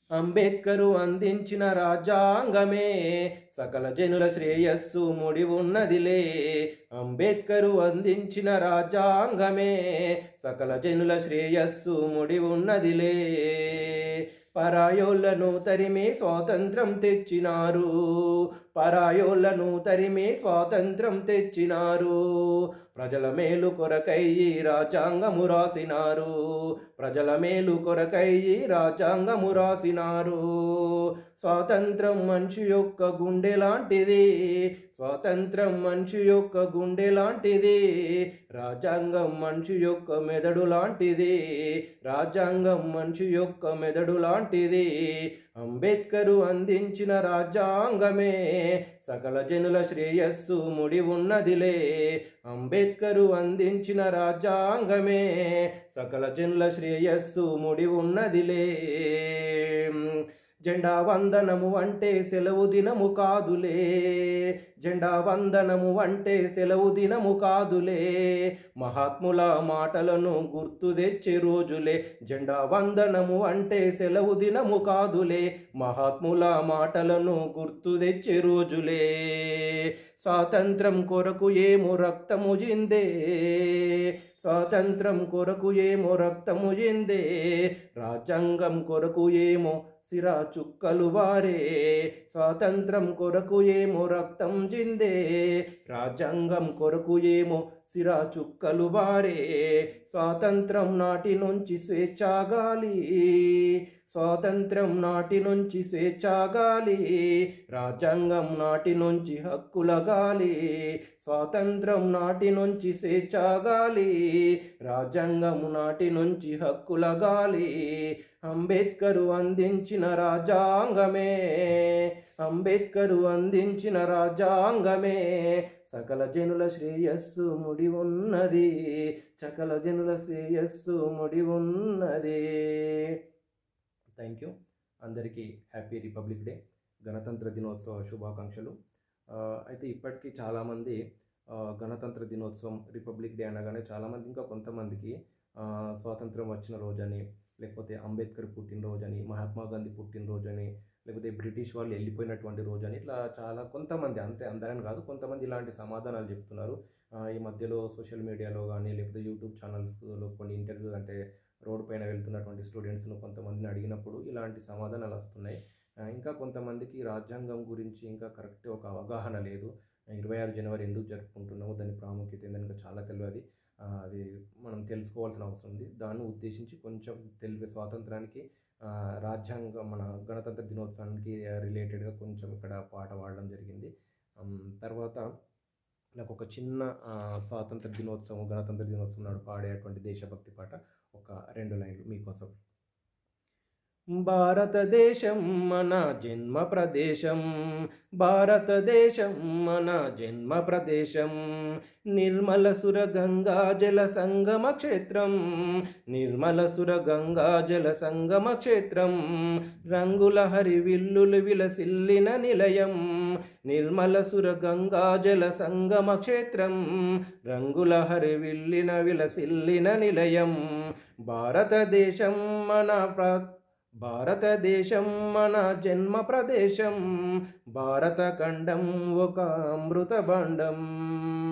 అంబేద్కరు అందించిన రాజ్యాంగమే సకల జనుల శ్రేయస్సు ముడి ఉన్నదిలే అంబేద్కరు అందించిన రాజ్యాంగమే సకల జనుల శ్రేయస్సు ముడి ఉన్నదిలే పరాయోళ్లను తరిమి స్వాతంత్రం తెచ్చినారు పరాయోళ్లను తరిమి స్వాతంత్రం తెచ్చినారు ప్రజల మేలు కొరకై ఈ రాజ్యాంగము రాసినారు ప్రజల మేలు కొరకై ఈ రాజ్యాంగము రాసినారు స్వాతంత్రం మనిషి యొక్క గుండె లాంటిది స్వాతంత్రం మనిషి యొక్క గుండె లాంటిది రాజ్యాంగం మనిషి యొక్క మెదడు లాంటిది రాజ్యాంగం మనిషి యొక్క మెదడు లాంటిది అంబేద్కరు అందించిన రాజ్యాంగమే సకల జనుల శ్రేయస్సు ముడి ఉన్నదిలే అంబేద్కరు అందించిన రాజ్యాంగమే సకల జనుల శ్రేయస్సు ముడి ఉన్నదిలే జెండా వందనము అంటే సెలవు దినము కాదులే జెండా వందనము అంటే సెలవు దినము కాదులే మహాత్ముల మాటలను గుర్తు తెచ్చే రోజులే జెండా వందనము అంటే సెలవు దినము కాదులే మహాత్ముల మాటలను గుర్తు తెచ్చే రోజులే స్వాతంత్రం కొరకు ఏమో రక్తము జిందే స్వాతంత్రం కొరకు ఏమో రక్తము జిందే రాజ్యాంగం కొరకు ఏమో సిరా చుక్కలు వారే స్వాతంత్రం కొరకు ఏమో రక్తం జిందే రాజ్యాంగం కొరకు ఏమో సిరా చుక్కలు వారే స్వాతంత్రం నాటి నుంచి స్వేచ్ఛాగాలి స్వాతంత్రం నాటి నుంచి స్వేచ్ఛాగాలి రాజ్యాంగం నాటి నుంచి హక్కుల గాలి స్వాతంత్రం నాటి నుంచి స్వేచ్ఛాగాలి రాజ్యాంగం నాటి నుంచి హక్కుల గాలి అంబేద్కరు అందించిన రాజ్యాంగమే అంబేద్కరు అందించిన రాజ్యాంగమే సకల జనుల శ్రేయస్సు ముడి ఉన్నది సకల జనుల శ్రేయస్సు ముడి ఉన్నది థ్యాంక్ యూ అందరికీ హ్యాపీ రిపబ్లిక్ డే గణతంత్ర దినోత్సవ శుభాకాంక్షలు ఆ, అయితే ఇప్పటికీ చాలామంది ఆ, గణతంత్ర దినోత్సవం రిపబ్లిక్ డే అనగానే చాలామంది ఇంకా కొంతమందికి ఆ, స్వాతంత్రం వచ్చిన రోజని లేకపోతే అంబేద్కర్ పుట్టినరోజని మహాత్మా గాంధీ పుట్టినరోజని లేకపోతే బ్రిటిష్ వాళ్ళు వెళ్ళిపోయినటువంటి రోజని ఇట్లా చాలా కొంతమంది అంతే అందరని కాదు కొంతమంది ఇలాంటి సమాధానాలు చెప్తున్నారు ఆ, ఈ మధ్యలో సోషల్ మీడియాలో కానీ లేకపోతే యూట్యూబ్ ఛానల్స్లో కొన్ని ఇంటర్వ్యూ అంటే రోడ్ పైన వెళ్తున్నటువంటి స్టూడెంట్స్ను కొంతమందిని అడిగినప్పుడు ఇలాంటి సమాధానాలు వస్తున్నాయి ఆ, ఇంకా కొంతమందికి రాజ్యాంగం గురించి ఇంకా కరెక్ట్ ఒక అవగాహన లేదు ఇరవై ఆరు జనవరి ఎందుకు జరుపుకుంటున్నాము దాని ప్రాముఖ్యత ఏందని ఇంకా చాలా తెలియదు ఆ, అది మనం తెలుసుకోవాల్సిన అవసరం ఉంది దాన్ని ఉద్దేశించి కొంచెం తెలివి స్వాతంత్రానికి ఆ, రాజ్యాంగం మన గణతంత్ర దినోత్సవానికి రిలేటెడ్గా కొంచెం ఇక్కడ పాట పాడడం జరిగింది ఉమ్, తర్వాత నాకు ఒక చిన్న ఆ, స్వాతంత్ర దినోత్సవం గణతంత్ర దినోత్సవం నాడు పాడేటువంటి దేశభక్తి పాట ఒక రెండు లైన్లు మీకోసం భారతదేశం మన జన్మ ప్రదేశం భారతదేశం మన జన్మ ప్రదేశం నిర్మల సుర గంగా జల సంగమ క్షేత్రం నిర్మల సుర గంగా జల సంగమ క్షేత్రం రంగుల హరివిల్లులు విలసిల్లిన నిలయం నిర్మల సుర గంగా జల సంగమ క్షేత్రం రంగుల హరివిల్లిన విలసిల్లిన నిలయం భారతదేశం మన ప్ర భారతదేశం మన జన్మ ప్రదేశం భారత ఖండం ఒక అమృత భాండం